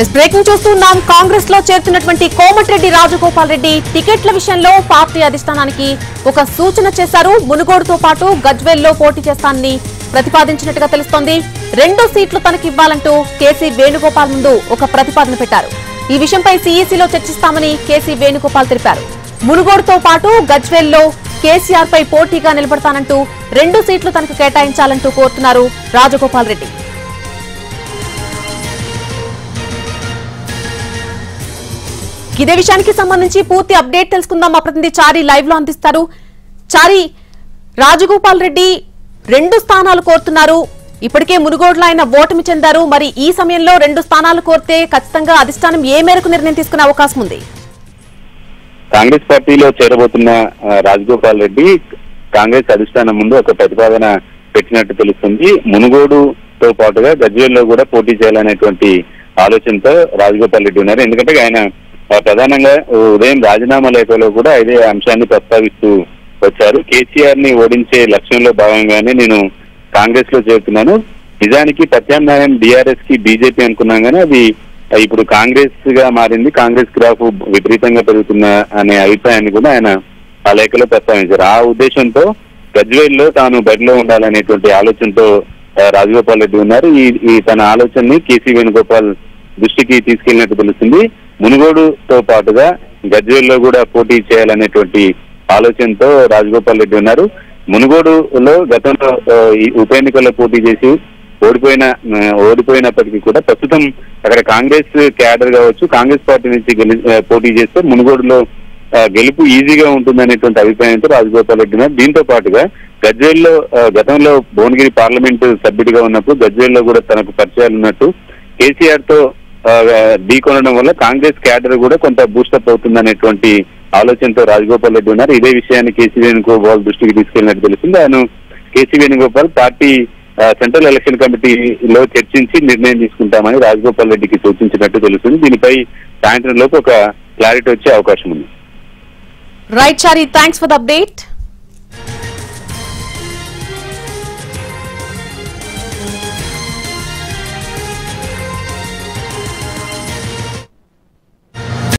yes breaking చూస్తున్నాం కాంగ్రెస్ లో చేరుతున్నటువంటి కోమటిరెడ్డి రాజగోపాల్ రెడ్డి టికెట్ల విషయంలో పార్టీ అధిష్టానానికి ఒక సూచన చేశారు మునుగోడుతో పాటు గజ్వేల్లో పోటీ చేస్తానని ప్రతిపాదించినట్టుగా తెలుస్తోంది రెండు సీట్లు తనకి ఇవ్వాలంటూ కేసీ వేణుగోపాల్ ముందు ఒక ప్రతిపాదన పెట్టారు ఈ విషయంపై సీఈసీలో చర్చిస్తామని కేసీ వేణుగోపాల్ తెలిపారు మునుగోడుతో పాటు గజ్వేల్లో కేసీఆర్ పై పోటీగా నిలబడతానంటూ రెండు సీట్లు తనకు కేటాయించాలంటూ కోరుతున్నారు రాజగోపాల్ రెడ్డి ఇదే విషయానికి సంబంధించి పూర్తి అప్డేట్ తెలుసుకుందాం మా ప్రతినిధి చారి లైవ్ లో అందిస్తారు చారి రాజగోపాల్ రెడ్డి రెండు స్థానాలు కోరుతున్నారు ఇప్పటికే మునుగోడులో ఆయన ఓటమి చెందారు మరి ఈ సమయంలో రెండు స్థానాలు కోరితే ఖచ్చితంగా అధిష్టానం ఏ మేరకు నిర్ణయం తీసుకునే అవకాశం ఉంది కాంగ్రెస్ పార్టీలో చేరబోతున్న ఆ, రాజగోపాల్ రెడ్డి కాంగ్రెస్ అధిష్టానం ముందు ఒక ప్రతిపాదన పెట్టినట్టు తెలుస్తుంది మునుగోడుతో పాటుగా గజ్వేల్లో కూడా పోటీ చేయాలనేటువంటి ఆలోచనతో రాజగోపాల్ రెడ్డి ఉన్నారు ఎందుకంటే ఆయన ఆ, ప్రధానంగా ఉదయం రాజీనామా లేఖలో కూడా ఇదే అంశాన్ని ప్రస్తావిస్తూ వచ్చారు కేసీఆర్ ని ఓడించే లక్ష్యంలో భాగంగానే నేను కాంగ్రెస్ లో చేరుతున్నాను నిజానికి ప్రత్యామ్నాయం బీఆర్ఎస్ కి బీజేపీ అనుకున్నాం కానీ అది ఇప్పుడు కాంగ్రెస్ గా మారింది కాంగ్రెస్ గ్రాఫ్ విపరీతంగా పెరుగుతున్న అనే అభిప్రాయాన్ని కూడా ఆయన ఆ లేఖలో ప్రస్తావించారు ఆ ఉద్దేశంతో గజ్వేల్లో తాను బరిలో ఉండాలనేటువంటి ఆలోచనతో ఆ, రాజగోపాల్ రెడ్డి ఉన్నారు ఈ ఈ తన ఆలోచనని కేసీ వేణుగోపాల్ దృష్టికి తీసుకెళ్లినట్టు తెలుస్తుంది మునుగోడుతో పాటుగా గజ్వేల్లో కూడా పోటీ చేయాలనేటువంటి ఆలోచనతో రాజగోపాల్ రెడ్డి ఉన్నారు మునుగోడులో గతంలో ఆ, ఈ ఉప ఎన్నికల్లో పోటీ చేసి ఓడిపోయిన ఆ, ఓడిపోయినప్పటికీ కూడా ప్రస్తుతం అక్కడ కాంగ్రెస్ క్యాడర్ కావచ్చు కాంగ్రెస్ పార్టీ నుంచి గెలి ఆ, పోటీ చేస్తే మునుగోడులో ఆ, గెలుపు ఈజీగా ఉంటుందనేటువంటి అభిప్రాయంతో రాజగోపాల్ రెడ్డి ఉన్నారు దీంతో పాటుగా గజ్వేల్లో ఆ, గతంలో భువనగిరి పార్లమెంటు సభ్యుడిగా ఉన్నప్పుడు గజ్వేల్లో కూడా తనకు పరిచయాలు ఉన్నట్టు కేసీఆర్ తో ఆ, ఢీ కొనడం వల్ల కాంగ్రెస్ క్యాడర్ కూడా కొంత బూస్టప్ అవుతుందనేటువంటి ఆలోచనతో రాజగోపాల్ రెడ్డి ఉన్నారు ఇదే విషయాన్ని కేసీ వేణుగోపాల్ దృష్టికి తీసుకెళ్లినట్టు తెలిసింది ఆయన కేసీ వేణుగోపాల్ పార్టీ ఆ, సెంట్రల్ ఎలక్షన్ కమిటీలో చర్చించి నిర్ణయం తీసుకుంటామని రాజగోపాల్ రెడ్డికి సూచించినట్టు తెలుస్తుంది దీనిపై సాయంత్రం లోపు ఒక క్లారిటీ వచ్చే అవకాశం ఉంది right Chari thanks for the update